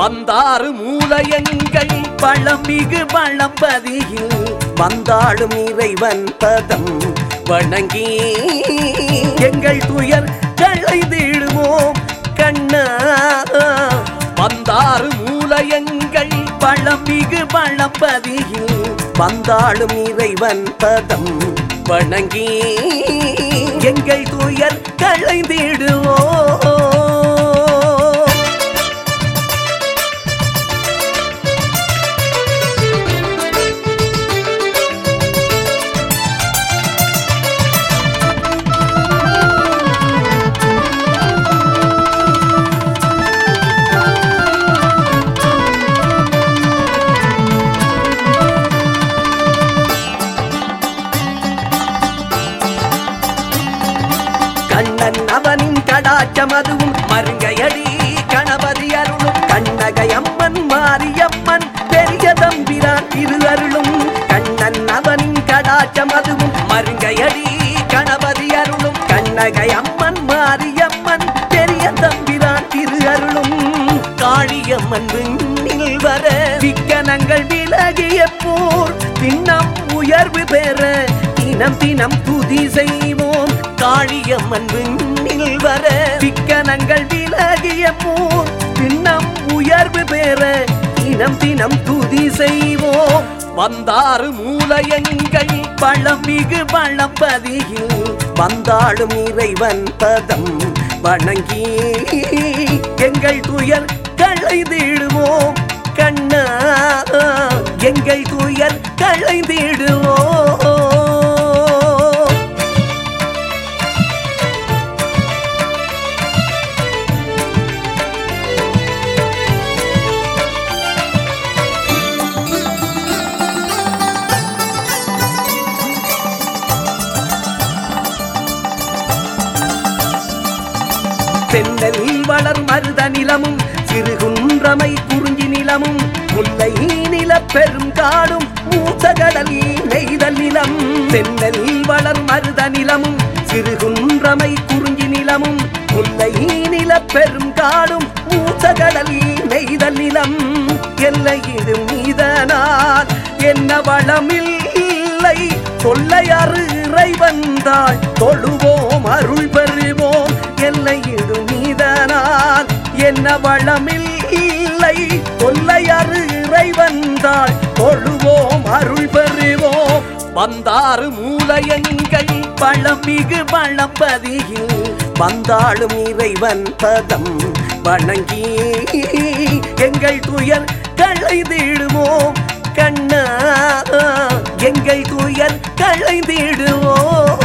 வந்தாறு மூலையங்கள் பழமிகு வளம்பதியில் வந்தாளும் இறைவன் பதம் வணங்கி எங்கள் துயர் களைதிடுவோம் கண்ணா வந்தாறு மூலையங்கள் பழமிகு வளம்பதியில் வந்தாளும் இறைவன் பதம் வணங்கி எங்கள் துயர் களைந்திடுவோம் கண்ணன் அவனின் கடாச்சம் அதுவும் மருங்கையடி கணபதி அருளும் கண்ணகை அம்மன் மாரியம்மன் பெரிய தம்பிரான் திரு அருளும் கண்ணன் அவனின் கடாச்சம் அதுவும் மருங்கையடி கணபதி அருளும் கண்ணகை அம்மன் மாரியம்மன் பெரிய தம்பிரான் திரு அருளும் காளியம்மன் விண்ணில் வர விக்கனங்கள் விலகிய போர் திண்ணம் உயர்வு பெற தினம் தினம் துதி செய்வோம் காளியம்மன் விண்ணில் வர விக்கனங்கள் விலகிய போர் திண்ணம் உயர்வு பெற தினம் தினம் துதி செய்வோம் வந்தாறு மூலையங்கள் பழமிகு வளம்பதியில் வந்தாளும் இறைவன் பதம் வணங்கி எங்கள் துயர் களைந்திடுவோம் கண்ணா எங்கள் துயர் களைந்திடுவோம் தென்னலில் வளர் மருத நிலமும் சிறுகுன்றமை குறிஞ்சி நிலமும் முல்லை நில பெரும் காடும் மூத்தகடல் நெய்தல் நிலம் தென்னலில் வளர் மருத நிலமும் சிறுகுன்றமை குறிஞ்சி நிலமும் முல்லை நில பெரும் காடும் மூத்தகடல் நெய்தல் நிலம் எல்லையிடும் மீதனால் என்ன வளமில்லை சொல்லை அறுறை வந்தாள் தொழுவோம் அருள் பெறுவோம் எல்லையிடும் மீதனால் என்ன வளமில்லை தொல்லை அறுறை வந்தாள் தொழுவோம் அருள் பெறுவோம் வந்தாறு மூலையங்கள் பழமிகு வளம்பதியில் வந்தாளும் இறைவன் பதம் வணங்கி எங்கள் துயர் களைந்திடுவோம் கண்ணா எங்கள் துயர் களைந்திடுவோம்